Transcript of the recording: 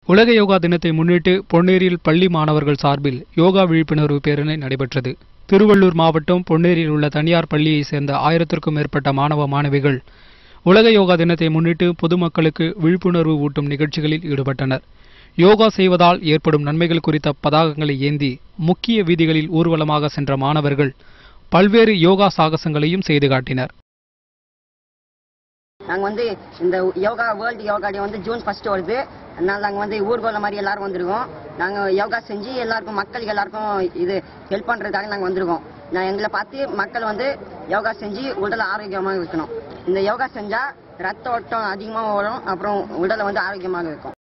உலக யோகா தினத்தை முன்னிட்டு பொன்னேரியில் பள்ளி மாணவர்கள் சார்பில் யோகா விழிப்புணர்வு பேரணி நடைபெற்றது திருவள்ளூர் மாவட்டம் பொன்னேரியில் உள்ள தனியார் பள்ளியைச் சேர்ந்த ஆயிரத்திற்கும் மேற்பட்ட மாணவ மாணவிகள் உலக யோகா தினத்தை முன்னிட்டு பொதுமக்களுக்கு விழிப்புணர்வு ஊட்டும் நிகழ்ச்சிகளில் ஈடுபட்டனர் யோகா செய்வதால் ஏற்படும் நன்மைகள் குறித்த பதாகங்களை ஏந்தி முக்கிய வீதிகளில் ஊர்வலமாக சென்ற மாணவர்கள் பல்வேறு யோகா சாகசங்களையும் செய்து காட்டினர் நாங்கள் வந்து இந்த யோகா வேர்ல்டு யோகா டே வந்து ஜூன் ஃபர்ஸ்ட் வருது அதனால நாங்கள் வந்து ஊர்கோலம் மாதிரி எல்லாரும் வந்திருக்கோம் நாங்கள் யோகா செஞ்சு எல்லாருக்கும் மக்களுக்கு எல்லாருக்கும் இது ஹெல்ப் பண்ணுறதுக்காக நாங்கள் வந்திருக்கோம் நான் எங்களை பார்த்து மக்கள் வந்து யோகா செஞ்சு உடல் ஆரோக்கியமாக இருக்கணும் இந்த யோகா செஞ்சால் ரத்த ஓட்டம் அதிகமாக வரும் அப்புறம் உடலை வந்து ஆரோக்கியமாக இருக்கும்